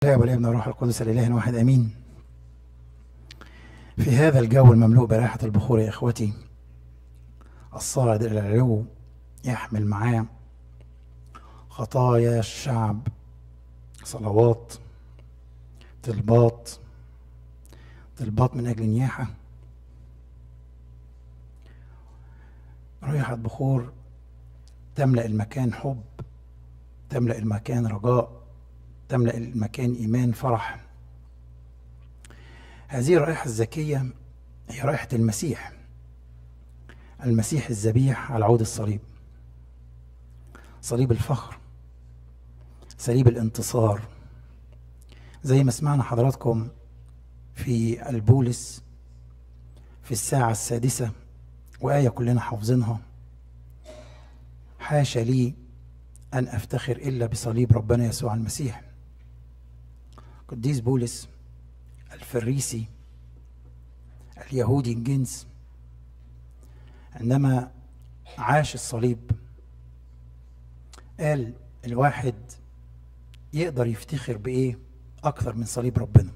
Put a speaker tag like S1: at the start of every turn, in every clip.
S1: الآب والابن والروح القدس الإله واحد آمين في هذا الجو المملوء برائحة البخور يا إخوتي الصاعد إلى العلو يحمل معاه خطايا الشعب صلوات طلبات طلبات من أجل نياحة رائحة بخور تملأ المكان حب تملأ المكان رجاء تملأ المكان إيمان فرح هذه الرائحة الزكية هي رائحة المسيح المسيح الذبيح على عود الصليب صليب الفخر صليب الانتصار زي ما سمعنا حضراتكم في البولس في الساعة السادسة وآية كلنا حافظينها حاشا لي أن أفتخر إلا بصليب ربنا يسوع المسيح قديس بولس الفريسي اليهودي الجنس عندما عاش الصليب قال الواحد يقدر يفتخر بإيه أكثر من صليب ربنا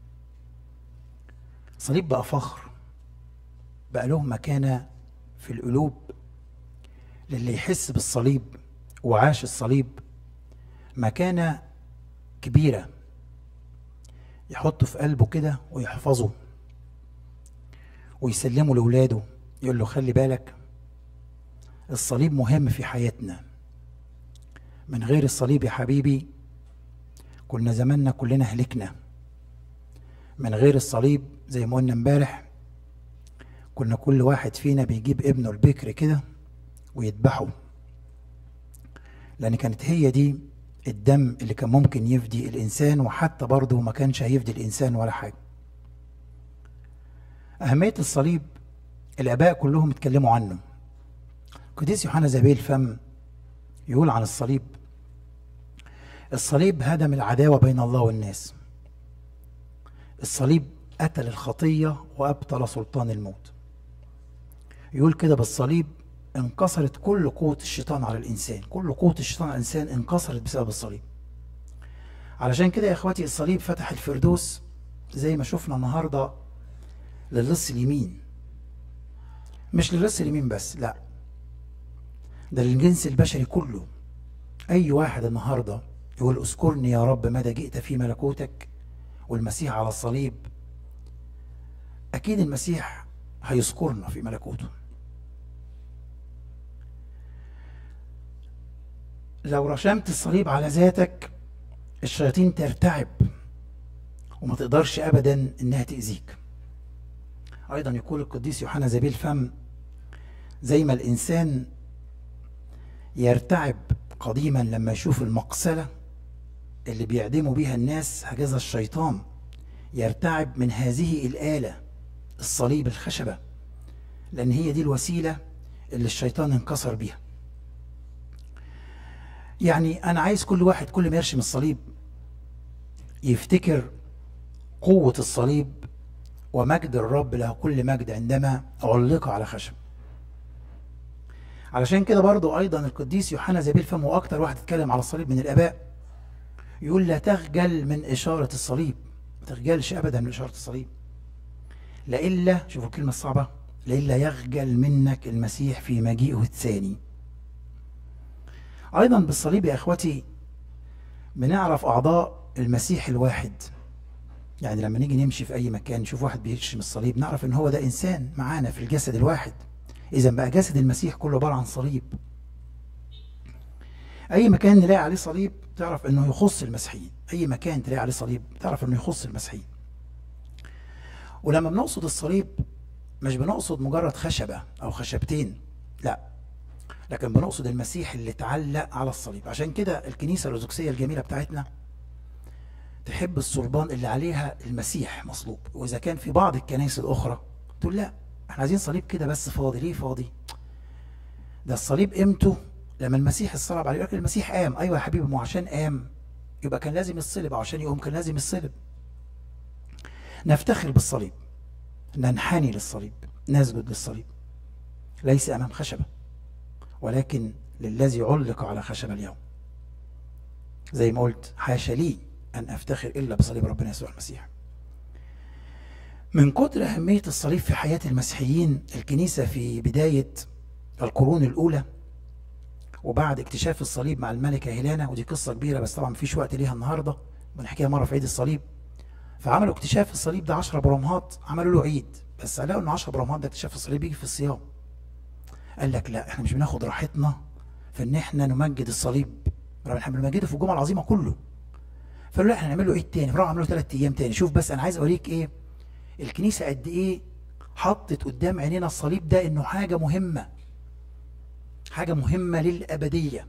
S1: صليب بقى فخر بقى له مكانة في القلوب للي يحس بالصليب وعاش الصليب مكانة كبيرة يحطه في قلبه كده ويحفظه ويسلمه لولاده يقول له خلي بالك الصليب مهم في حياتنا من غير الصليب يا حبيبي كنا زماننا كلنا هلكنا من غير الصليب زي ما قلنا امبارح كنا كل واحد فينا بيجيب ابنه البكر كده ويذبحه لان كانت هي دي الدم اللي كان ممكن يفدي الانسان وحتى برضه ما كانش هيفدي الانسان ولا حاجه اهميه الصليب الاباء كلهم اتكلموا عنه قديس يوحنا زبيل الفم يقول عن الصليب الصليب هدم العداوه بين الله والناس الصليب قتل الخطيه وابطل سلطان الموت يقول كده بالصليب انكسرت كل قوة الشيطان على الإنسان كل قوة الشيطان على الإنسان انكسرت بسبب الصليب علشان كده يا إخواتي الصليب فتح الفردوس زي ما شفنا النهاردة للص اليمين مش للص اليمين بس لا ده للجنس البشري كله أي واحد النهاردة يقول اذكرني يا رب ماذا جئت في ملكوتك والمسيح على الصليب أكيد المسيح هيذكرنا في ملكوته لو رشمت الصليب على ذاتك الشياطين ترتعب وما تقدرش ابدا انها تاذيك ايضا يقول القديس يوحنا زبيل فم زي ما الانسان يرتعب قديما لما يشوف المقسله اللي بيعدموا بيها الناس هكذا الشيطان يرتعب من هذه الاله الصليب الخشبه لان هي دي الوسيله اللي الشيطان انكسر بيها يعني انا عايز كل واحد كل ما يرشم الصليب يفتكر قوة الصليب ومجد الرب له كل مجد عندما علق على خشب علشان كده برضو ايضا القديس يوحنا زبيل فم هو اكتر واحد اتكلم على الصليب من الاباء يقول لا تخجل من اشارة الصليب ما تخجلش ابدا من اشارة الصليب لإلا شوفوا الكلمة الصعبة لإلا يخجل منك المسيح في مجيئه الثاني ايضا بالصليب يا اخوتي بنعرف اعضاء المسيح الواحد يعني لما نيجي نمشي في اي مكان نشوف واحد بيرشم الصليب نعرف ان هو ده انسان معانا في الجسد الواحد اذا بقى جسد المسيح كله عباره عن صليب اي مكان نلاقي عليه صليب تعرف انه يخص المسيحيين اي مكان تلاقي عليه صليب تعرف انه يخص المسيحيين ولما بنقصد الصليب مش بنقصد مجرد خشبه او خشبتين لا لكن بنقصد المسيح اللي اتعلق على الصليب عشان كده الكنيسة الأرثوذكسية الجميلة بتاعتنا تحب الصلبان اللي عليها المسيح مصلوب وإذا كان في بعض الكنائس الأخرى تقول لا احنا عايزين صليب كده بس فاضي ليه فاضي ده الصليب قيمته لما المسيح اتصلب عليه لكن المسيح قام ايوه يا حبيبي ما عشان قام يبقى كان لازم يصلب او عشان يقوم كان لازم يصلب نفتخر بالصليب ننحني للصليب نسجد للصليب ليس امام خشبه ولكن للذي علق على خشب اليوم زي ما قلت حاشا لي ان افتخر الا بصليب ربنا يسوع المسيح من كتر اهميه الصليب في حياه المسيحيين الكنيسه في بدايه القرون الاولى وبعد اكتشاف الصليب مع الملكه هيلانا ودي قصه كبيره بس طبعا مفيش وقت ليها النهارده بنحكيها مره في عيد الصليب فعملوا اكتشاف الصليب ده 10 برمهات عملوا له عيد بس لقوا ان 10 برمهات ده اكتشاف الصليب يجي في الصيام قال لك لا احنا مش بناخد راحتنا في ان احنا نمجد الصليب رغم احنا بنمجده في الجمعه العظيمه كله فقالوا لا احنا نعمل له عيد تاني فراحوا عملوا ثلاث ايام تاني شوف بس انا عايز اوريك ايه الكنيسه قد ايه حطت قدام عينينا الصليب ده انه حاجه مهمه حاجه مهمه للابديه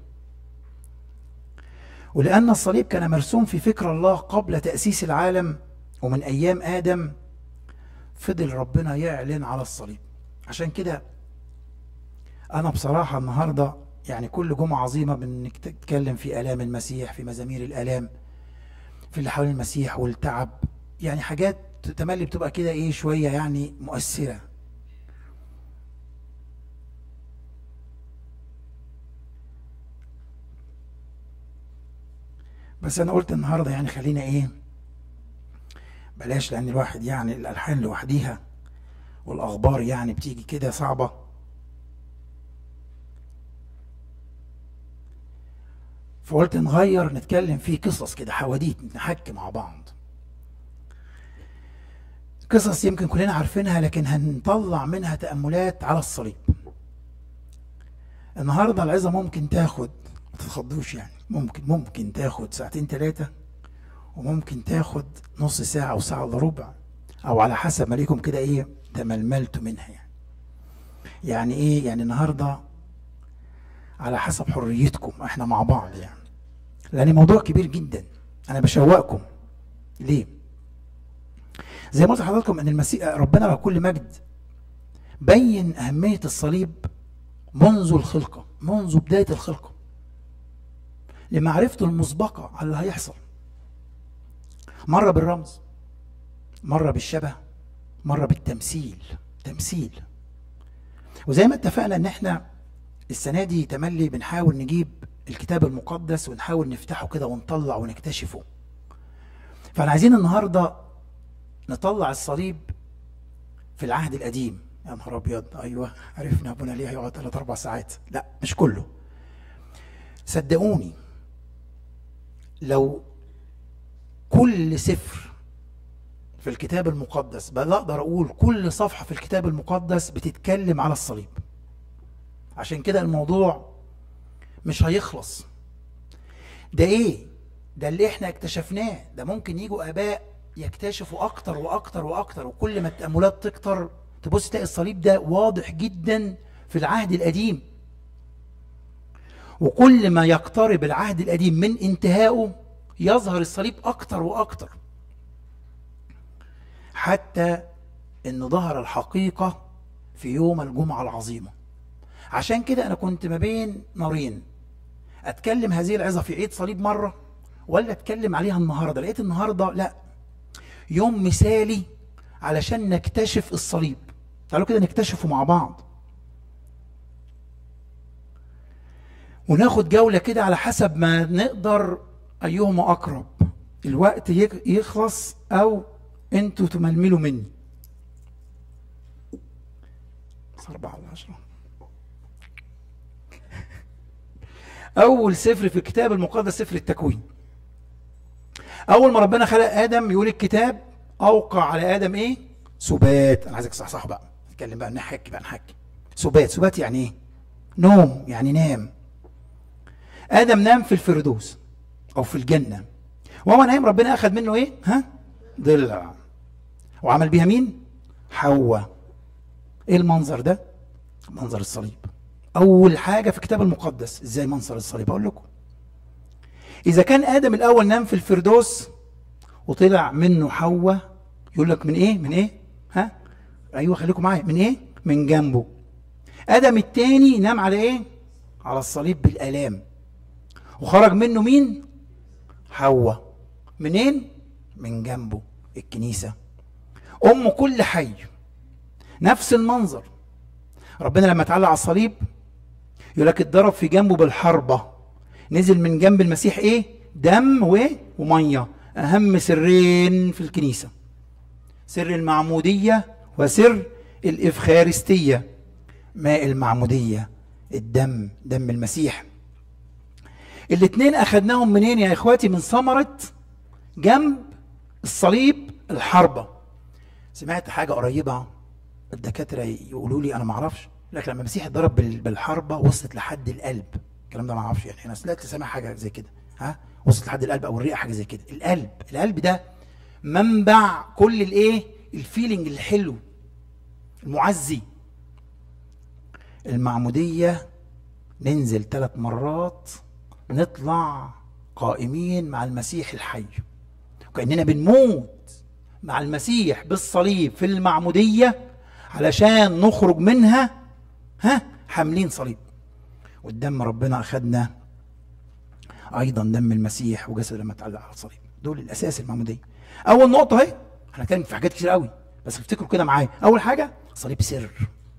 S1: ولان الصليب كان مرسوم في فكر الله قبل تاسيس العالم ومن ايام ادم فضل ربنا يعلن على الصليب عشان كده انا بصراحه النهارده يعني كل جمعه عظيمه بنتكلم في الام المسيح في مزامير الالام في اللي حوالين المسيح والتعب يعني حاجات تملي بتبقى كده ايه شويه يعني مؤثره بس انا قلت النهارده يعني خلينا ايه بلاش لان الواحد يعني الالحان لوحديها والاخبار يعني بتيجي كده صعبه فقلت نغير نتكلم فيه قصص كده حواديت نحكي مع بعض قصص يمكن كلنا عارفينها لكن هنطلع منها تأملات على الصليب النهارده العظة ممكن تاخد ما تتخضوش يعني ممكن ممكن تاخد ساعتين ثلاثة وممكن تاخد نص ساعة أو ساعة إلا ربع أو على حسب ما ليكم كده إيه تململتوا منها يعني يعني إيه يعني النهارده على حسب حريتكم احنا مع بعض يعني لان موضوع كبير جدا انا بشوقكم ليه زي ما قلت لحضراتكم ان المسيح ربنا له كل مجد بين اهميه الصليب منذ الخلقه منذ بدايه الخلقه لمعرفته المسبقه على اللي هيحصل مره بالرمز مره بالشبه مره بالتمثيل تمثيل وزي ما اتفقنا ان احنا السنه دي تملي بنحاول نجيب الكتاب المقدس ونحاول نفتحه كده ونطلع ونكتشفه فاحنا عايزين النهارده نطلع الصليب في العهد القديم يا نهار ابيض ايوه عرفنا ابونا ليه هيقعد ثلاث اربع ساعات لا مش كله صدقوني لو كل سفر في الكتاب المقدس بل اقدر اقول كل صفحه في الكتاب المقدس بتتكلم على الصليب عشان كده الموضوع مش هيخلص ده ايه ده اللي احنا اكتشفناه ده ممكن يجوا اباء يكتشفوا اكتر واكتر واكتر وكل ما التأملات تكتر تبص تلاقي الصليب ده واضح جدا في العهد القديم وكل ما يقترب العهد القديم من انتهائه يظهر الصليب اكتر واكتر حتى ان ظهر الحقيقه في يوم الجمعه العظيمه عشان كده انا كنت ما بين نارين اتكلم هذه العظه في عيد صليب مره ولا اتكلم عليها النهارده لقيت النهارده لا يوم مثالي علشان نكتشف الصليب تعالوا كده نكتشفه مع بعض وناخد جولة كده على حسب ما نقدر أيهما أقرب الوقت يخلص أو أنتوا تململوا مني أربعة على عشرة أول سفر في الكتاب المقدس سفر التكوين أول ما ربنا خلق آدم يقول الكتاب أوقع على آدم إيه؟ سبات أنا عايزك صح بقى نتكلم بقى نحكي بقى نحكي سبات سبات يعني إيه؟ نوم يعني نام آدم نام في الفردوس أو في الجنة وهو نايم ربنا أخذ منه إيه؟ ها؟ ضلع وعمل بيها مين؟ حواء إيه المنظر ده؟ منظر الصليب اول حاجه في الكتاب المقدس ازاي منظر الصليب اقول لكم اذا كان ادم الاول نام في الفردوس وطلع منه حواء يقول لك من ايه من ايه ها ايوه خليكم معايا من ايه من جنبه ادم التاني نام على ايه على الصليب بالالام وخرج منه مين حواء منين من جنبه الكنيسه ام كل حي نفس المنظر ربنا لما اتعلق على الصليب يقول لك اتضرب في جنبه بالحربه نزل من جنب المسيح ايه دم و... وميه اهم سرين في الكنيسه سر المعموديه وسر الافخارستيه ماء المعموديه الدم دم المسيح الاثنين اخذناهم منين يا اخواتي من ثمره جنب الصليب الحربه سمعت حاجه قريبه الدكاتره يقولوا لي انا ما اعرفش لكن لما المسيح اتضرب بالحربه وصلت لحد القلب الكلام ده ما اعرفش يعني انا سمعت سامع حاجه زي كده ها وصلت لحد القلب او الرئه حاجه زي كده القلب القلب ده منبع كل الايه الفيلينج الحلو المعزي المعموديه ننزل ثلاث مرات نطلع قائمين مع المسيح الحي وكاننا بنموت مع المسيح بالصليب في المعموديه علشان نخرج منها ها حاملين صليب والدم ربنا اخدنا ايضا دم المسيح وجسد لما اتعلق على الصليب دول الاساس المعموديه اول نقطه اهي احنا هنتكلم في حاجات كتير قوي بس افتكروا كده معايا اول حاجه صليب سر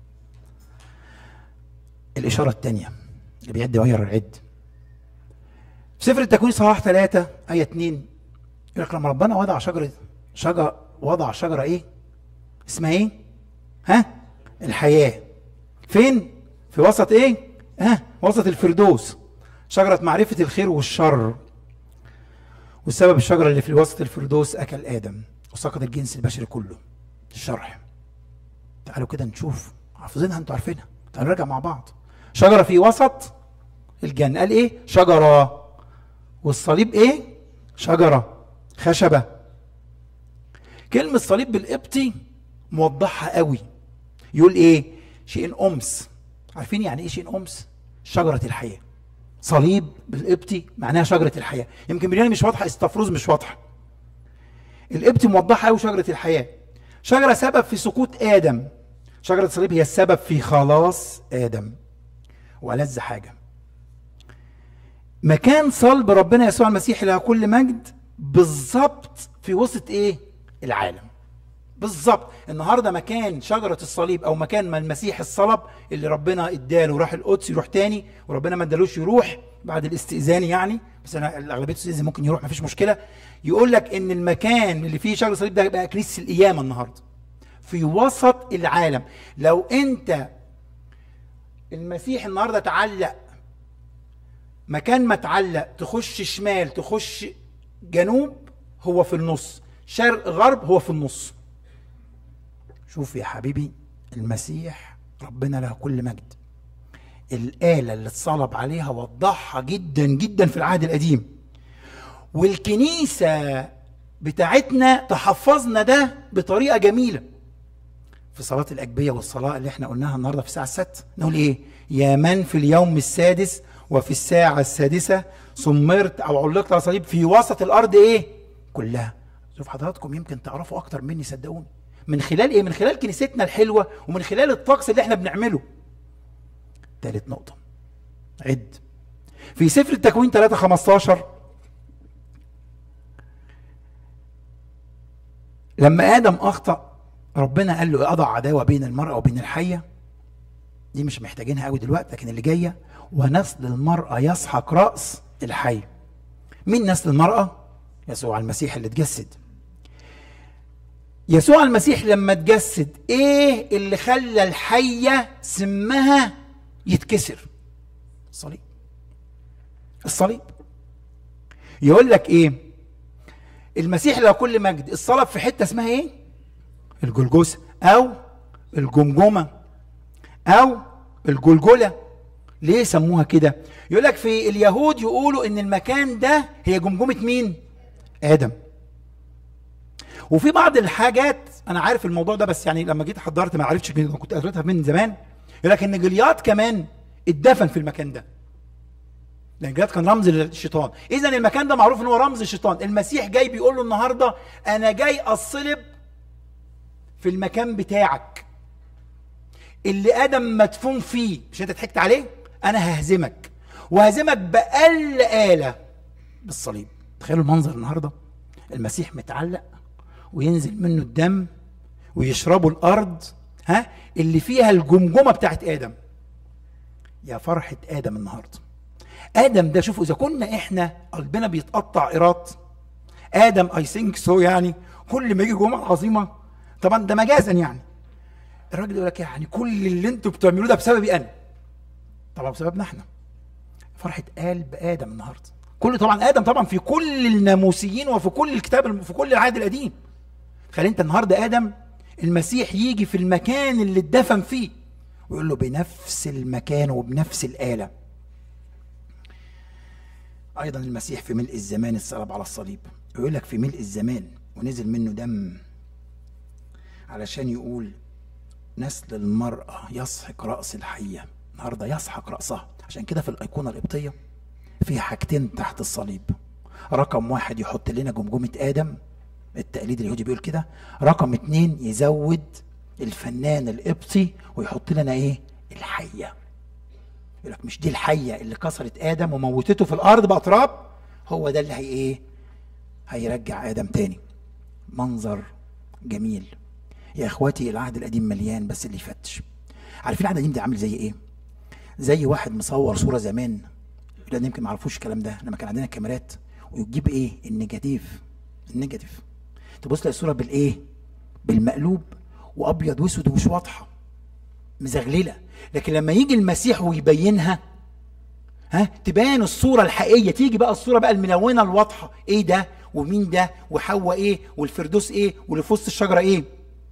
S1: الاشاره الثانيه اللي بيعد ويغير العد في سفر التكوين صحاح 3 ايه 2 يقول لك لما ربنا وضع شجره شجره وضع شجره ايه اسمها ايه ها الحياه فين في وسط ايه ها وسط الفردوس شجرة معرفة الخير والشر وسبب الشجرة اللي في وسط الفردوس أكل آدم وسقط الجنس البشري كله الشرح تعالوا كده نشوف حافظينها انتوا عارفينها تعالوا نرجع مع بعض شجرة في وسط الجنة قال ايه شجرة والصليب ايه شجرة خشبة كلمة صليب بالقبطي موضحها قوي يقول ايه شيء أمس عارفين يعني ايه شيء أمس شجرة الحياة صليب بالقبطي معناها شجرة الحياة يمكن باليوناني مش واضحة استفروز مش واضحة القبطي موضحة قوي شجرة الحياة شجرة سبب في سقوط آدم شجرة الصليب هي السبب في خلاص آدم وألذ حاجة مكان صلب ربنا يسوع المسيح له كل مجد بالظبط في وسط ايه العالم بالظبط النهارده مكان شجره الصليب او مكان ما المسيح الصلب اللي ربنا اداله راح القدس يروح تاني وربنا ما ادالوش يروح بعد الاستئذان يعني بس انا الاغلبيه الاستئذان ممكن يروح ما فيش مشكله يقول لك ان المكان اللي فيه شجره الصليب ده بقى كنيسه القيامه النهارده في وسط العالم لو انت المسيح النهارده تعلق مكان ما تعلق تخش شمال تخش جنوب هو في النص شرق غرب هو في النص شوف يا حبيبي المسيح ربنا له كل مجد الآلة اللي اتصلب عليها وضحها جدا جدا في العهد القديم والكنيسة بتاعتنا تحفظنا ده بطريقة جميلة في صلاة الأجبية والصلاة اللي احنا قلناها النهاردة في الساعة الست نقول ايه يا من في اليوم السادس وفي الساعة السادسة صمرت أو علقت على صليب في وسط الأرض ايه كلها شوف حضراتكم يمكن تعرفوا أكتر مني صدقوني من خلال ايه من خلال كنيستنا الحلوه ومن خلال الطقس اللي احنا بنعمله ثالث نقطه عد في سفر التكوين 3 15 لما ادم اخطا ربنا قال له اضع عداوه بين المراه وبين الحيه دي مش محتاجينها قوي دلوقتي لكن اللي جايه ونسل المراه يسحق راس الحي مين نسل المراه يسوع المسيح اللي اتجسد يسوع المسيح لما اتجسد ايه اللي خلى الحية سمها يتكسر الصليب الصليب يقول لك ايه المسيح له كل مجد الصلب في حتة اسمها ايه الجلجوسة او الجمجمة او الجلجلة ليه سموها كده يقول لك في اليهود يقولوا ان المكان ده هي جمجمة مين ادم وفي بعض الحاجات انا عارف الموضوع ده بس يعني لما جيت حضرت ما عرفتش كنت قريتها من زمان يقول لك ان جليات كمان اتدفن في المكان ده لان جليات كان رمز للشيطان اذا المكان ده معروف ان هو رمز الشيطان المسيح جاي بيقول له النهارده انا جاي اصلب في المكان بتاعك اللي ادم مدفون فيه مش انت ضحكت عليه انا ههزمك وهزمك باقل اله بالصليب تخيلوا المنظر النهارده المسيح متعلق وينزل منه الدم ويشربوا الارض ها اللي فيها الجمجمه بتاعت ادم يا فرحه ادم النهارده ادم ده شوفوا اذا كنا احنا قلبنا بيتقطع ايراد ادم اي ثينك سو يعني كل ما يجي جمعه عظيمه طبعا ده مجازا يعني الراجل يقول لك يعني كل اللي انتوا بتعملوه ده بسببي انا طبعا بسببنا احنا فرحه قلب ادم النهارده كل طبعا ادم طبعا في كل الناموسيين وفي كل الكتاب في كل العهد القديم خلي انت النهارده ادم المسيح يجي في المكان اللي اتدفن فيه ويقول له بنفس المكان وبنفس الآلة أيضا المسيح في ملء الزمان اتصلب على الصليب يقول لك في ملء الزمان ونزل منه دم علشان يقول نسل المرأة يسحق رأس الحية النهارده يسحق رأسها عشان كده في الأيقونة القبطية فيها حاجتين تحت الصليب رقم واحد يحط لنا جمجمة آدم التقليد اليهودي بيقول كده رقم اتنين يزود الفنان القبطي ويحط لنا ايه الحيه يقول لك مش دي الحيه اللي كسرت ادم وموتته في الارض باطراب هو ده اللي هي ايه هيرجع ادم تاني منظر جميل يا اخواتي العهد القديم مليان بس اللي يفتش عارفين العهد القديم ده عامل زي ايه زي واحد مصور صوره زمان لان يمكن ما عرفوش الكلام ده لما كان عندنا كاميرات ويجيب ايه النيجاتيف النيجاتيف تبص تلاقي الصوره بالايه بالمقلوب وابيض واسود ومش واضحه مزغلله لكن لما يجي المسيح ويبينها ها تبان الصوره الحقيقيه تيجي بقى الصوره بقى الملونه الواضحه ايه ده ومين ده وحواء ايه والفردوس ايه واللي في وسط الشجره ايه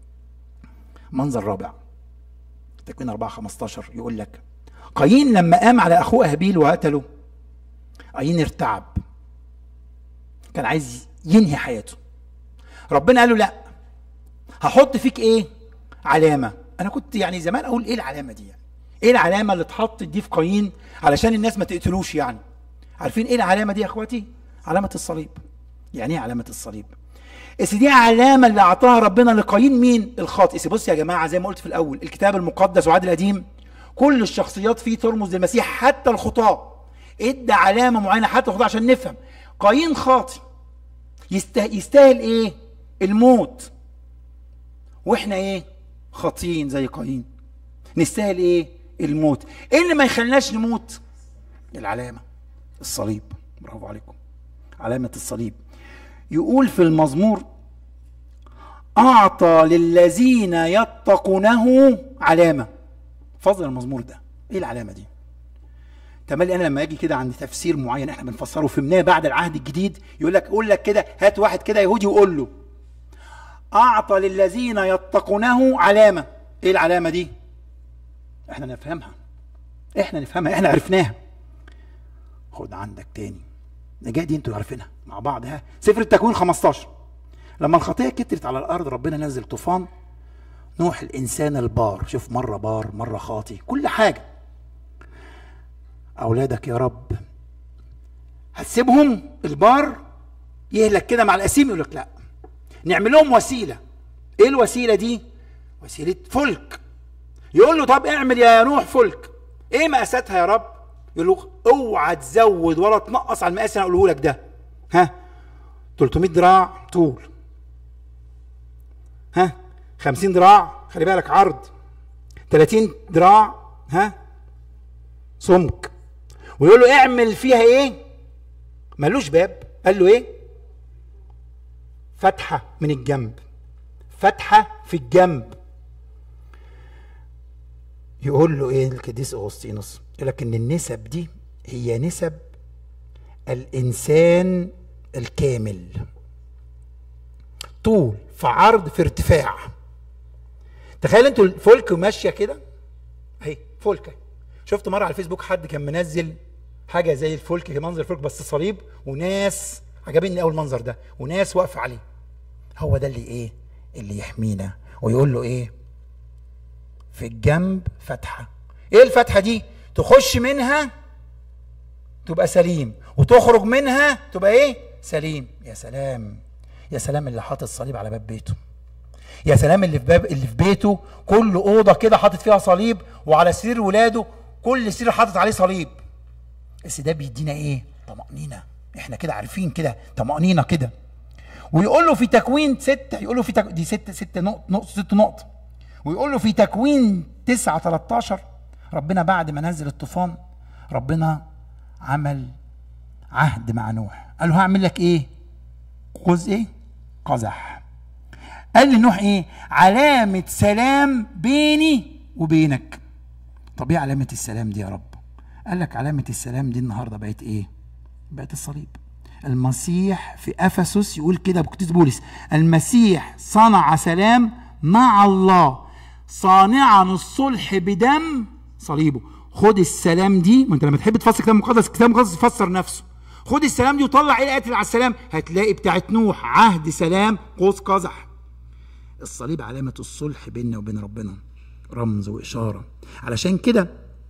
S1: منظر رابع تكوين 4 15 يقول لك قايين لما قام على اخوه هابيل وقتله قايين ارتعب كان عايز ينهي حياته ربنا قال له لا هحط فيك ايه علامه انا كنت يعني زمان اقول ايه العلامه دي يعني ايه العلامه اللي اتحطت دي في قايين علشان الناس ما تقتلوش يعني عارفين ايه العلامه دي يا اخواتي علامه الصليب يعني ايه علامه الصليب بس دي علامه اللي اعطاها ربنا لقايين مين الخاطئ بص يا جماعه زي ما قلت في الاول الكتاب المقدس وعهد القديم كل الشخصيات فيه ترمز للمسيح حتى الخطاه ادى علامه معينه حتى الخطاه عشان نفهم قايين خاطئ يستاهل ايه الموت واحنا ايه خاطئين زي قايين نستاهل ايه الموت ايه اللي ما يخليناش نموت العلامه الصليب برافو عليكم علامه الصليب يقول في المزمور اعطى للذين يتقونه علامه فضل المزمور ده ايه العلامه دي تملي انا لما اجي كده عند تفسير معين احنا بنفسره فهمناه بعد العهد الجديد يقول لك يقول لك كده هات واحد كده يهودي وقول له أعطى للذين يتقونه علامة إيه العلامة دي؟ إحنا نفهمها إحنا نفهمها إحنا عرفناها خد عندك تاني النجاة دي انتوا عارفينها مع بعض ها سفر التكوين 15 لما الخطية كترت على الأرض ربنا نزل طوفان نوح الإنسان البار شوف مرة بار مرة خاطي كل حاجة أولادك يا رب هتسيبهم البار يهلك كده مع الأسيم يقول لك لا نعمل لهم وسيله ايه الوسيله دي وسيله فلك يقول له طب اعمل يا نوح فلك ايه مقاساتها يا رب يقول له اوعى تزود ولا تنقص على المقاس اللي انا اقوله لك ده ها 300 ذراع طول ها 50 ذراع خلي بالك عرض 30 ذراع ها سمك ويقول له اعمل فيها ايه ملوش باب قال له ايه فتحة من الجنب فتحة في الجنب يقول له ايه القديس اغسطينوس يقول لك ان النسب دي هي نسب الانسان الكامل طول في عرض في ارتفاع تخيل انتوا الفلك ماشيه كده اهي فلكه شفت مره على الفيسبوك حد كان منزل حاجه زي الفلك منظر الفلك بس صليب وناس عجبني قوي المنظر ده وناس واقفه عليه هو ده اللي ايه اللي يحمينا ويقول له ايه في الجنب فتحه ايه الفتحه دي تخش منها تبقى سليم وتخرج منها تبقى ايه سليم يا سلام يا سلام اللي حاطط صليب على باب بيته يا سلام اللي في باب اللي في بيته كل اوضه كده حاطط فيها صليب وعلى سرير ولاده كل سرير حاطط عليه صليب بس ده بيدينا ايه طمأنينة احنا كده عارفين كده طمأنينة كده ويقول له في تكوين ستة يقول له في تك... دي ستة ستة نقط نقط ست نقط ويقول له في تكوين تسعة 13 ربنا بعد ما نزل الطوفان ربنا عمل عهد مع نوح قال له هعمل لك ايه خذ ايه قزح قال لنوح ايه علامة سلام بيني وبينك طب ايه علامة السلام دي يا رب قال لك علامة السلام دي النهاردة بقت ايه بقت الصليب المسيح في افسس يقول كده بكتيس بولس المسيح صنع سلام مع الله صانعا الصلح بدم صليبه خد السلام دي ما انت لما تحب تفسر كتاب مقدس الكتاب المقدس يفسر نفسه خد السلام دي وطلع ايه الايات اللي على السلام هتلاقي بتاعت نوح عهد سلام قوس قزح الصليب علامة الصلح بيننا وبين ربنا رمز وإشارة علشان كده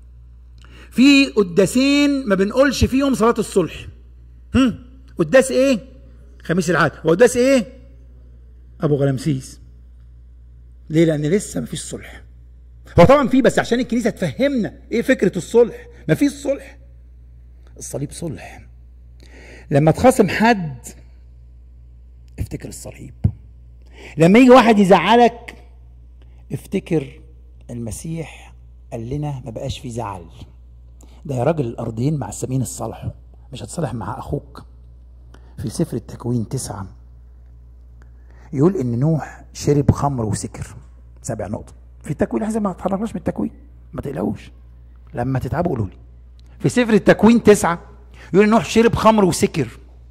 S1: في قداسين ما بنقولش فيهم صلاة الصلح هم قداس ايه خميس العهد وقداس ايه ابو غلامسيس ليه لان لسه ما فيش صلح هو طبعا في بس عشان الكنيسه تفهمنا ايه فكره الصلح ما فيش صلح الصليب صلح لما تخاصم حد افتكر الصليب لما يجي واحد يزعلك افتكر المسيح قال لنا ما بقاش في زعل ده يا راجل الارضين مع السمين الصالحوا مش هتصالح مع اخوك في سفر التكوين تسعة يقول ان نوح شرب خمر وسكر سابع نقطة في التكوين احنا ما اتحركناش من التكوين ما تقلقوش لما تتعبوا قولوا لي في سفر التكوين تسعة يقول ان نوح شرب خمر وسكر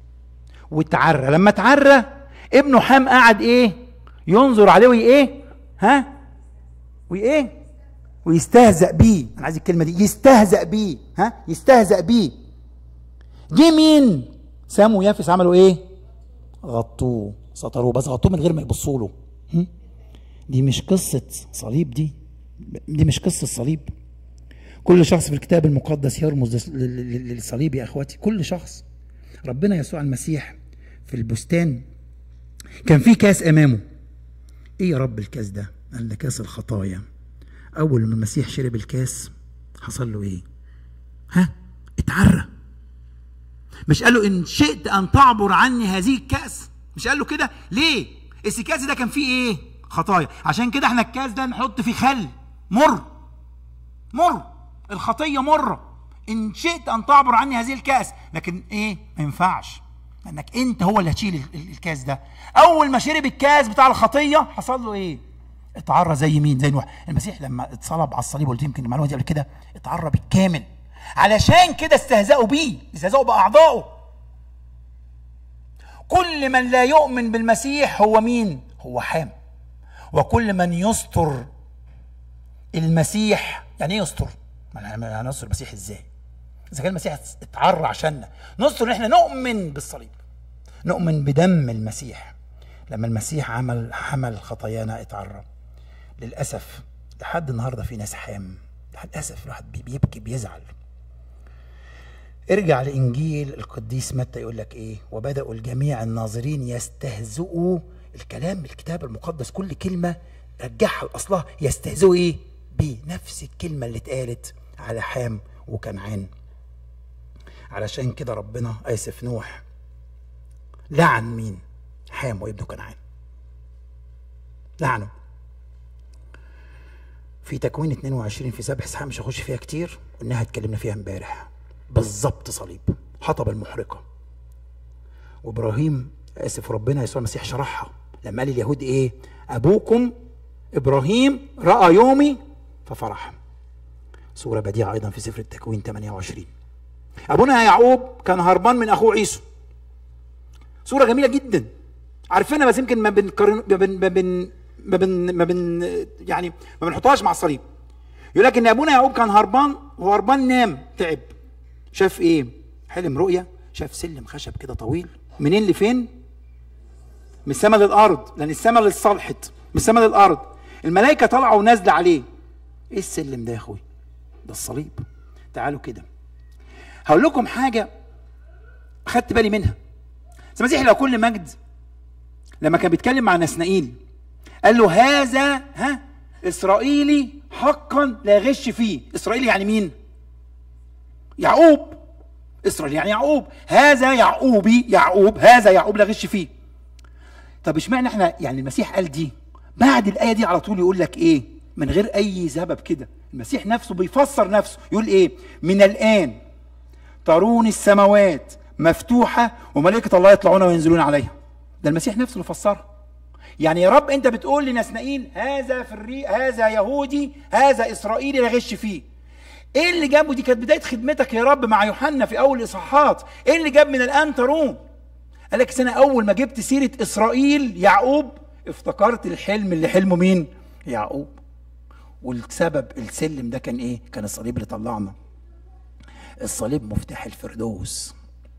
S1: واتعرى لما اتعرى ابنه حام قعد ايه ينظر عليه وايه ها وايه ويستهزأ بيه انا عايز الكلمه دي يستهزأ بيه ها يستهزأ بيه جه مين سام ويافس عملوا ايه غطوه سطروه بس غطوه من غير ما يبصوا له هم؟ دي مش قصه صليب دي دي مش قصه صليب كل شخص في الكتاب المقدس يرمز لل- لل- للصليب يا اخواتي كل شخص ربنا يسوع المسيح في البستان كان في كاس امامه ايه يا رب الكاس ده قال ده كاس الخطايا اول ما المسيح شرب الكاس حصل له ايه ها اتعرى مش قال له ان شئت ان تعبر عني هذه الكاس مش قال له كده ليه بس الكاس ده كان فيه ايه خطايا عشان كده احنا الكاس ده نحط فيه خل مر مر الخطيه مره ان شئت ان تعبر عني هذه الكاس لكن ايه ما ينفعش لانك انت هو اللي هتشيل ال- ال- الكاس ده اول ما شرب الكاس بتاع الخطيه حصل له ايه اتعرى زي مين زي نوح المسيح لما اتصلب على الصليب قلت يمكن المعلومه دي قبل كده اتعرى بالكامل علشان كده استهزأوا بيه استهزأوا باعضائه كل من لا يؤمن بالمسيح هو مين هو حام وكل من يستر المسيح يعني ايه يستر ما أنا- يعني نستر المسيح ازاي اذا كان المسيح اتعرى عشاننا نستر ان احنا نؤمن بالصليب نؤمن بدم المسيح لما المسيح عمل حمل خطايانا اتعرى للاسف لحد النهارده في ناس حام للاسف الواحد بي- بيبكي بيزعل ارجع لانجيل القديس متى يقول لك ايه وبداوا الجميع الناظرين يستهزئوا الكلام الكتاب المقدس كل كلمه رجعها لاصلها يستهزئوا ايه بيه نفس الكلمه اللي اتقالت على حام وكنعان علشان كده ربنا اسف نوح لعن مين حام وابنه كنعان لعنه في تكوين 22 في سبع اسحاق مش هخش فيها كتير انها اتكلمنا فيها امبارح بالظبط صليب حطب المحرقه وابراهيم اسف ربنا يسوع المسيح شرحها لما قال اليهود ايه ابوكم ابراهيم راى يومي ففرح سوره بديعه ايضا في سفر التكوين 28 ابونا يعقوب كان هربان من اخوه عيسو صوره جميله جدا عارفينها بس يمكن ما بنقارن ما بن ما بن ما بن ما بن يعني ما بنحطهاش مع الصليب يقول لك ان ابونا يعقوب كان هربان وهربان نام تعب شاف ايه حلم رؤيا شاف سلم خشب كده طويل منين لفين من السماء للارض لان السماء اللي صلحت من السماء للارض الملائكه طالعه ونازله عليه ايه السلم ده يا اخوي ده الصليب تعالوا كده هقول لكم حاجه خدت بالي منها بس المسيح لو كل مجد لما كان بيتكلم مع نسنائيل قال له هذا ها اسرائيلي حقا لا غش فيه اسرائيلي يعني مين يعقوب اسرائيل يعني يعقوب هذا يعقوبي يعقوب هذا يعقوب لا غش فيه طب اشمعنى احنا يعني المسيح قال دي بعد الايه دي على طول يقول لك ايه من غير اي سبب كده المسيح نفسه بيفسر نفسه يقول ايه من الان ترون السماوات مفتوحه وملائكه الله يطلعون وينزلون عليها
S2: ده المسيح نفسه اللي فسرها يعني يا رب انت بتقول لنسنائيل هذا في الري هذا يهودي هذا اسرائيلي لا غش فيه ايه اللي جابه دي كانت بدايه خدمتك يا رب مع يوحنا في اول الاصحاحات ايه اللي جاب من الان ترون قال لك انا اول ما جبت سيره اسرائيل يعقوب افتكرت الحلم اللي حلمه مين يعقوب والسبب السلم ده كان ايه كان الصليب اللي طلعنا الصليب مفتاح الفردوس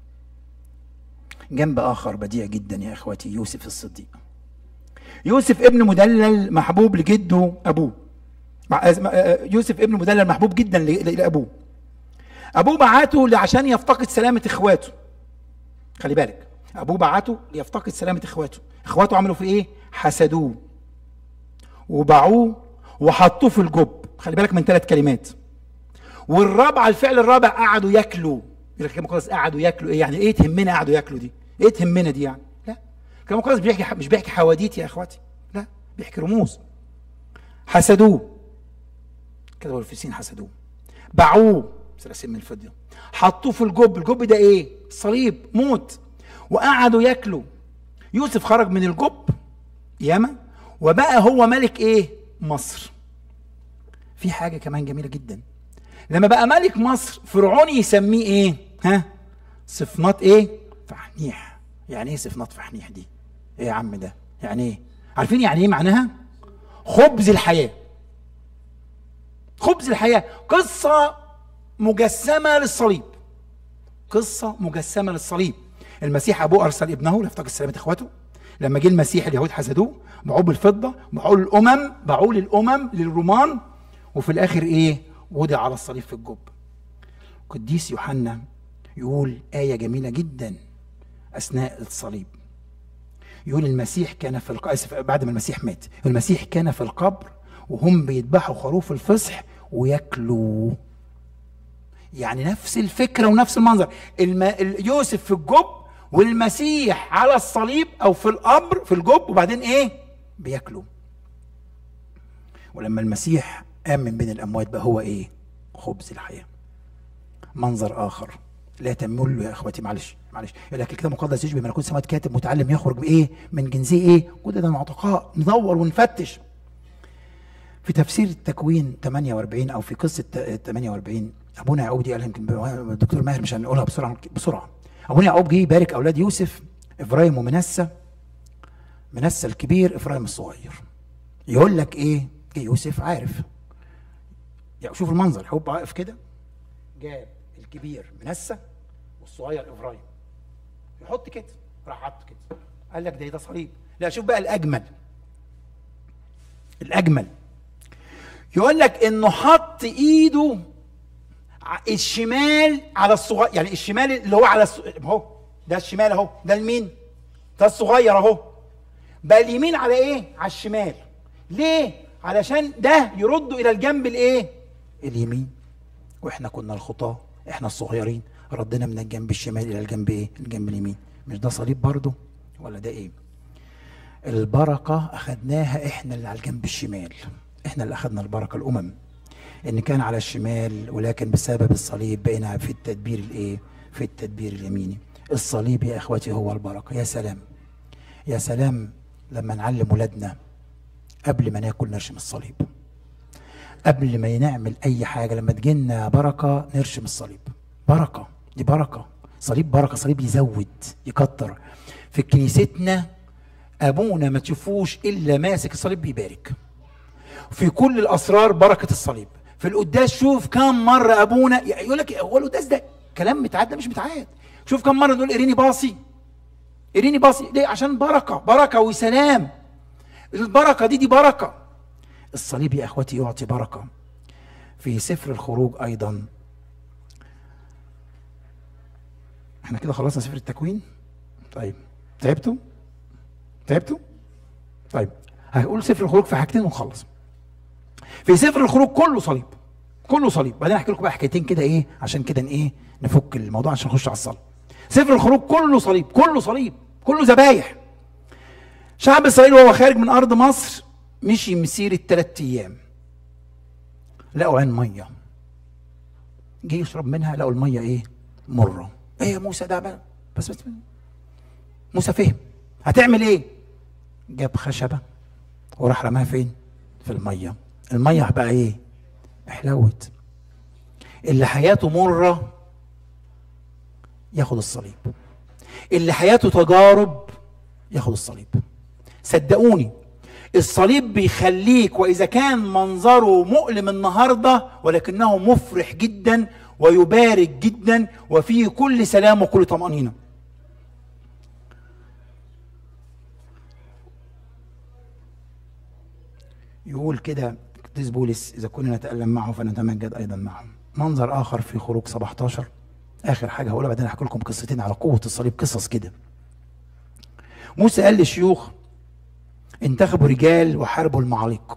S2: جنب اخر بديع جدا يا اخواتي يوسف الصديق يوسف ابن مدلل محبوب لجده ابوه يوسف ابن مدلل محبوب جدا لابوه ابوه بعته عشان يفتقد سلامه اخواته خلي بالك ابوه بعته ليفتقد سلامه اخواته اخواته عملوا في ايه حسدوه وباعوه وحطوه في الجب خلي بالك من ثلاث كلمات والرابعه الفعل الرابع قعدوا ياكلوا يقول لك المقدس قعدوا ياكلوا ايه يعني ايه تهمنا قعدوا ياكلوا دي ايه تهمنا دي يعني لا الكلام المقدس بيحكي مش بيحكي حواديت يا اخواتي لا بيحكي رموز حسدوه كده الفلسطين حسدوه باعوه سلاسل من الفضه حطوه في الجب الجب ده ايه صليب موت وقعدوا ياكلوا يوسف خرج من الجب ياما وبقى هو ملك ايه مصر في حاجه كمان جميله جدا لما بقى ملك مصر فرعون يسميه ايه ها صفنات ايه فحنيح يعني ايه صفنات فحنيح دي ايه يا عم ده يعني ايه عارفين يعني ايه معناها خبز الحياه خبز الحياه قصه مجسمه للصليب قصه مجسمه للصليب المسيح ابوه ارسل ابنه لافتقد سلامه اخواته لما جه المسيح اليهود حسدوه باعوه بالفضه باعوه للامم باعوه للامم للرومان وفي الاخر ايه وضع على الصليب في الجب قديس يوحنا يقول آية جميلة جدا أثناء الصليب يقول المسيح كان في القبر بعد ما المسيح مات المسيح كان في القبر وهم بيذبحوا خروف الفصح وياكلوا يعني نفس الفكرة ونفس المنظر الم... يوسف في الجب والمسيح على الصليب أو في القبر في الجب وبعدين إيه بياكلوا ولما المسيح قام من بين الأموات بقى هو إيه؟ خبز الحياة منظر آخر لا تمل له يا اخواتي معلش معلش يقول لك الكتاب المقدس يشبه ملكوت سماوات كاتب متعلم يخرج بايه من جنسيه ايه كل ده معتقاء ندور ونفتش في تفسير التكوين 48 او في قصه 48 ابونا يعقوب دي قال يمكن الدكتور ماهر مش هنقولها بسرعه بسرعه ابونا يعقوب جه يبارك اولاد يوسف ابراهيم ومنسى منسى الكبير ابراهيم الصغير يقول لك ايه يوسف عارف يعني شوف المنظر هو واقف كده جاب الكبير منسى والصغير ابراهيم يحط كده راح حط كده قال لك ده ده صليب لا شوف بقى الاجمل الاجمل يقول لك انه حط ايده الشمال على الصغير يعني الشمال اللي هو على اهو ده الشمال اهو ده المين ده الصغير اهو بقى اليمين على ايه على الشمال ليه علشان ده يرد الى الجنب الايه اليمين واحنا كنا الخطاه احنا الصغيرين ردنا من الجنب الشمال الى الجنب ايه الجنب اليمين مش ده صليب برضه ولا ده ايه البركه اخذناها احنا اللي على الجنب الشمال احنا اللي اخذنا البركه الامم ان كان على الشمال ولكن بسبب الصليب بقينا في التدبير الايه في التدبير اليميني الصليب يا اخواتي هو البركه يا سلام يا سلام لما نعلم ولادنا قبل ما ناكل نرشم الصليب قبل ما نعمل اي حاجه لما تجينا بركه نرشم الصليب بركه دي بركه صليب بركه صليب يزود يكتر في كنيستنا ابونا ما تشوفوش الا ماسك الصليب بيبارك في كل الاسرار بركه الصليب في القداس شوف كم مره ابونا يقول لك هو القداس ده كلام متعاد مش متعاد شوف كم مره نقول اريني باصي اريني باصي ليه عشان بركه بركه وسلام البركه دي دي بركه الصليب يا اخوتي يعطي بركه في سفر الخروج ايضا احنا كده خلصنا سفر التكوين طيب تعبتوا تعبتوا طيب هقول سفر الخروج في حاجتين ونخلص في سفر الخروج كله صليب كله صليب بعدين احكي لكم بقى حكايتين كده ايه عشان كده ايه نفك الموضوع عشان نخش على الصلاه سفر الخروج كله صليب كله صليب كله ذبايح شعب اسرائيل وهو خارج من ارض مصر مشي مسيرة ثلاث ايام لقوا عين ميه جه يشرب منها لقوا الميه ايه مره ايه يا موسى ده بقى بس بس موسى فهم
S1: هتعمل ايه جاب خشبه وراح رماها فين في الميه الميه بقى ايه احلوت اللي حياته مره ياخد الصليب اللي حياته تجارب ياخد الصليب صدقوني الصليب بيخليك واذا كان منظره مؤلم النهارده ولكنه مفرح جدا ويبارك جدا وفيه كل سلام وكل طمانينه يقول كده قديس بولس اذا كنا نتالم معه فنتمجد ايضا معه منظر اخر في خروج 17 اخر حاجه هقولها بعدين احكي لكم قصتين على قوه الصليب قصص كده موسى قال للشيوخ انتخبوا رجال وحاربوا المعاليق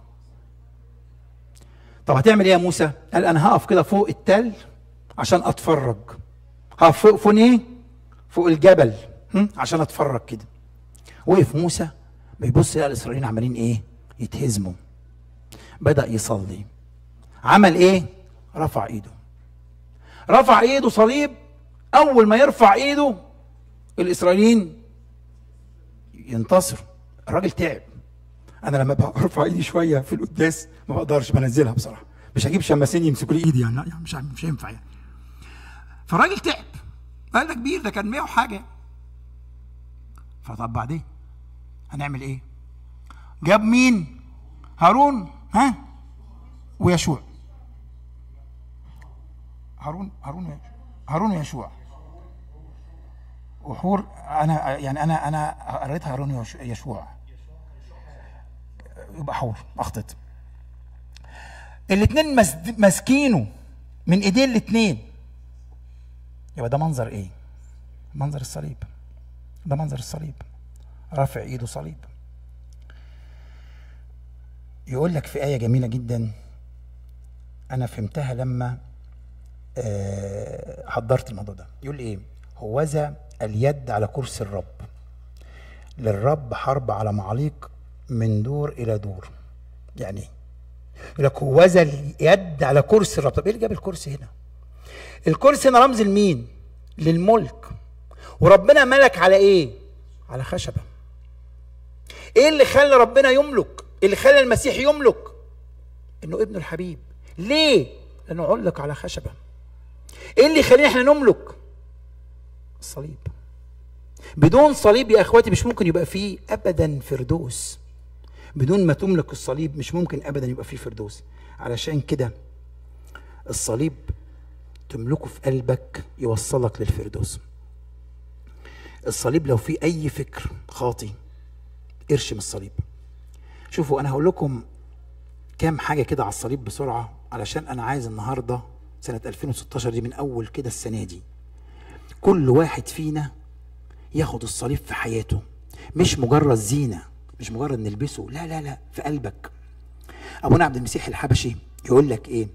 S1: طب هتعمل ايه يا موسى قال انا هقف كده فوق التل عشان اتفرج هقف فوق فوق ايه فوق الجبل هم؟ عشان اتفرج كده وقف موسى بيبص لقى الاسرائيليين عمالين ايه يتهزموا بدا يصلي عمل ايه رفع ايده رفع ايده صليب اول ما يرفع ايده الاسرائيليين ينتصر الراجل تعب انا لما برفع ايدي شويه في القداس ما بقدرش بنزلها بصراحه مش هجيب شماسين يمسكوا لي ايدي يعني لا يعني مش مش هينفع يعني فالراجل تعب قال ده كبير ده كان 100 وحاجه فطب بعدين هنعمل ايه جاب مين هارون ها ويشوع هارون هارون هارون ويشوع وحور انا يعني انا انا قريت هارون يشوع يبقى حور اخطيت الاثنين ماسكينه من ايدين الاثنين يبقى ده منظر ايه منظر الصليب ده منظر الصليب رافع ايده صليب يقول لك في آية جميلة جدا أنا فهمتها لما حضرت الموضوع ده يقول إيه هوذا اليد على كرسي الرب للرب حرب على معاليق من دور إلى دور يعني إيه يقول لك هوذا اليد على كرسي الرب طب إيه اللي جاب الكرسي هنا الكرسي هنا رمز لمين للملك وربنا ملك على إيه على خشبة إيه اللي خلى ربنا يملك اللي خلى المسيح يملك انه ابنه الحبيب ليه لانه علق على خشبه ايه اللي يخلينا احنا نملك الصليب بدون صليب يا اخواتي مش ممكن يبقى فيه ابدا فردوس بدون ما تملك الصليب مش ممكن ابدا يبقى فيه فردوس علشان كده الصليب تملكه في قلبك يوصلك للفردوس الصليب لو فيه اي فكر خاطي ارشم الصليب شوفوا انا هقول لكم كام حاجه كده على الصليب بسرعه علشان انا عايز النهارده سنه 2016 دي من اول كده السنه دي كل واحد فينا ياخد الصليب في حياته مش مجرد زينه مش مجرد نلبسه لا لا لا في قلبك ابونا عبد المسيح الحبشي يقول لك ايه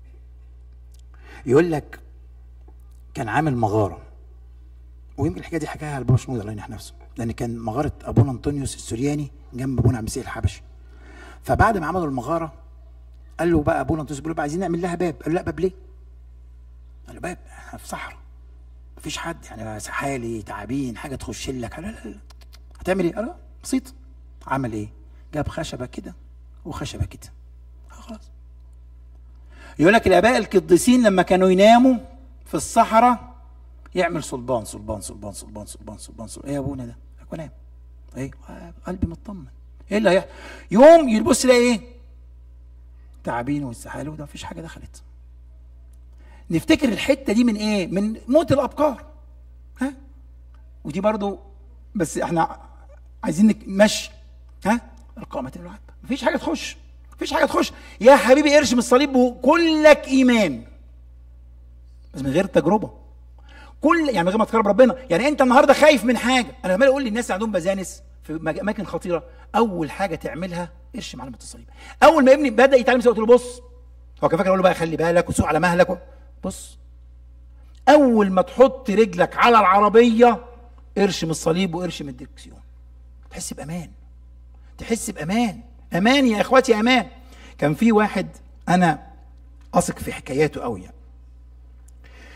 S1: يقول لك كان عامل مغاره ويمكن الحكايه دي حكاها البابا شنود الله ينح نفسه لان كان مغاره ابونا انطونيوس السورياني جنب ابونا عبد المسيح الحبشي فبعد ما عملوا المغاره قال له بقى ابونا انطونيوس بيقول له عايزين نعمل لها باب قال له لا باب ليه؟ قال له باب احنا في صحراء مفيش حد يعني سحالي تعابين حاجه تخش لك قال لا لا لا هتعمل ايه؟ قال له بسيط عمل ايه؟ جاب خشبه كده وخشبه كده خلاص يقول لك الاباء القديسين لما كانوا يناموا في الصحراء يعمل صلبان صلبان صلبان صلبان صلبان صلبان صلبان ايه يا ابونا ده؟ اكون نام ايه قلبي مطمن ايه اللي هيحصل؟ يوم يبص يلاقي ايه؟ تعابين والسحالة وده مفيش حاجه دخلت نفتكر الحته دي من ايه؟ من موت الابقار ها؟ ودي برضو بس احنا عايزين نمشي ها؟ القامة الوعد مفيش حاجه تخش مفيش حاجه تخش يا حبيبي ارشم الصليب وكلك ايمان بس من غير تجربه كل يعني من غير ما تقرب ربنا يعني انت النهارده خايف من حاجه انا عمال اقول للناس اللي عندهم بزانس في اماكن خطيره اول حاجه تعملها ارشم علامه الصليب اول ما ابني بدا يتعلم قلت له بص هو كان فاكر اقول له بقى خلي بالك وسوق على مهلك و... بص اول ما تحط رجلك على العربيه ارشم الصليب وارشم الدركسيون تحس بامان تحس بامان امان يا اخواتي امان كان في واحد انا اثق في حكاياته قوي يعني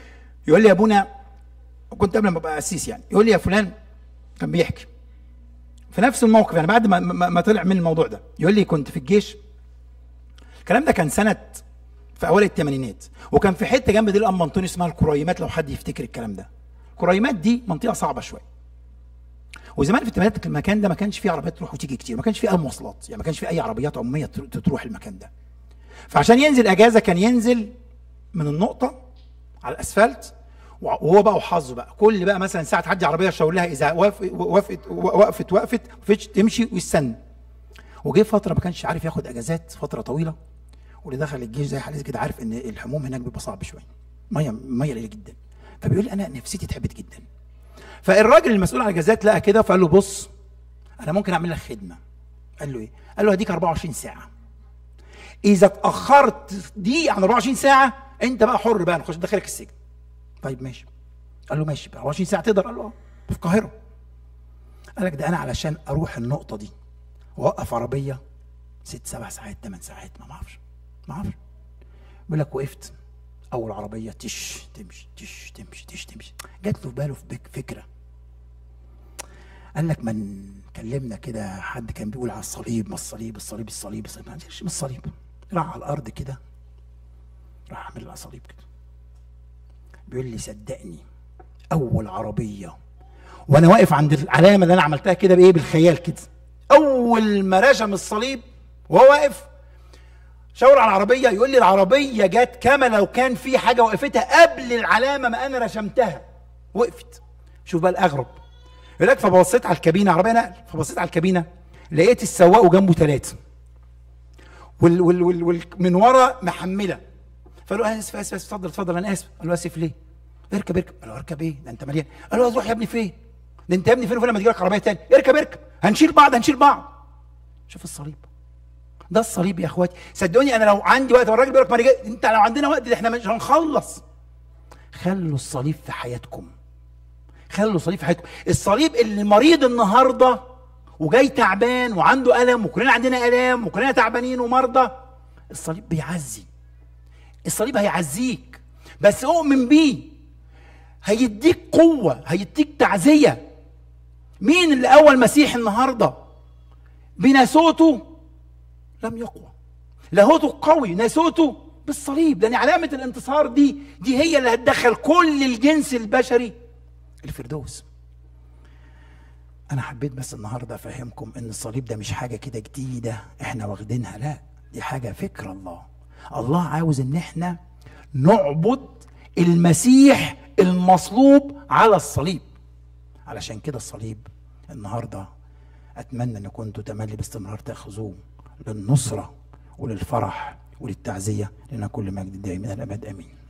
S1: يقول لي يا ابونا كنت قبل ما ابقى قسيس يعني يقول لي يا فلان كان بيحكي
S2: في نفس الموقف يعني بعد ما ما ما طلع من الموضوع ده يقول لي كنت في الجيش الكلام ده كان سنه في اوائل الثمانينات وكان في حته جنب دي الام انطوني اسمها الكريمات لو حد يفتكر الكلام ده الكريمات دي منطقه صعبه شويه وزمان في الثمانينات المكان ده ما كانش فيه عربيات تروح وتيجي كتير ما كانش فيه اي مواصلات يعني ما كانش فيه اي عربيات عموميه تر- تروح المكان ده فعشان ينزل اجازه كان ينزل من النقطه على الاسفلت وهو بقى وحظه بقى كل بقى مثلا ساعه تعدي عربيه شاور لها اذا وافقت وافقت وقفت وقفت مفيش تمشي ويستنى وجه فتره ما كانش عارف ياخد اجازات فتره طويله واللي دخل الجيش زي حالتي كده عارف ان الحموم هناك بيبقى صعب شويه ميه ميه قليله جدا فبيقول لي انا نفسيتي تعبت جدا فالراجل المسؤول عن الاجازات لقى كده فقال له بص انا ممكن اعمل لك خدمه قال له ايه قال له هديك 24 ساعه اذا اتاخرت دقيقه عن 24 ساعه انت بقى حر بقى نخش ندخلك السجن طيب ماشي قال له ماشي 24 ساعه تقدر قال له اه في القاهره قال لك ده انا علشان اروح النقطه دي واوقف عربيه ست سبع ساعات ثمان ساعات ما اعرفش ما اعرفش بيقول لك وقفت اول عربيه تش تمشي تش تمشي تش تمشي جات له في باله في بك- فكره قال لك من كلمنا كده حد كان بيقول على الصليب ما الصليب الصليب الصليب الصليب ما قالش من الصليب راح على الارض كده راح عامل على صليب كده بيقول لي صدقني اول عربيه وانا واقف عند العلامه اللي انا عملتها كده بايه بالخيال كده اول ما رجم الصليب وهو واقف شاور على العربيه يقول لي العربيه جت كما لو كان في حاجه وقفتها قبل العلامه ما انا رسمتها وقفت شوف بقى الاغرب يقول لك فبصيت على الكابينه عربيه نقل فبصيت على الكابينه لقيت السواق وجنبه ثلاثه وال وال وال وال من ورا محمله فقال له اسف اسف اسف اتفضل اتفضل انا اسف قال له اسف ليه؟ اركب اركب قال له اركب ايه؟ ده انت مليان قال له روح يا ابني فين؟ ده انت يا ابني فين وفين لما تجي لك عربيه تاني اركب اركب هنشيل بعض هنشيل بعض شوف الصليب ده الصليب يا اخواتي صدقوني انا لو عندي وقت والراجل بيقول لك ما أنا جاي- انت لو عندنا وقت ده احنا مش هنخلص خلوا الصليب في حياتكم خلوا الصليب في حياتكم الصليب اللي مريض النهارده وجاي تعبان وعنده الم وكلنا عندنا الام وكلنا تعبانين ومرضى الصليب بيعزي الصليب هيعزيك بس اؤمن بيه هيديك قوه هيديك تعزيه مين اللي اول مسيح النهارده بناسوته لم يقوى لاهوته قوي ناسوته بالصليب لان علامه الانتصار دي دي هي اللي هتدخل كل الجنس البشري الفردوس انا حبيت بس النهارده افهمكم ان الصليب ده مش حاجه كده جديده احنا واخدينها لا دي حاجه فكر الله الله عاوز ان احنا نعبد المسيح المصلوب على الصليب علشان كده الصليب النهارده اتمنى ان كنتوا تملي باستمرار تاخذوه للنصره وللفرح وللتعزيه لنا كل مجد دائما الابد امين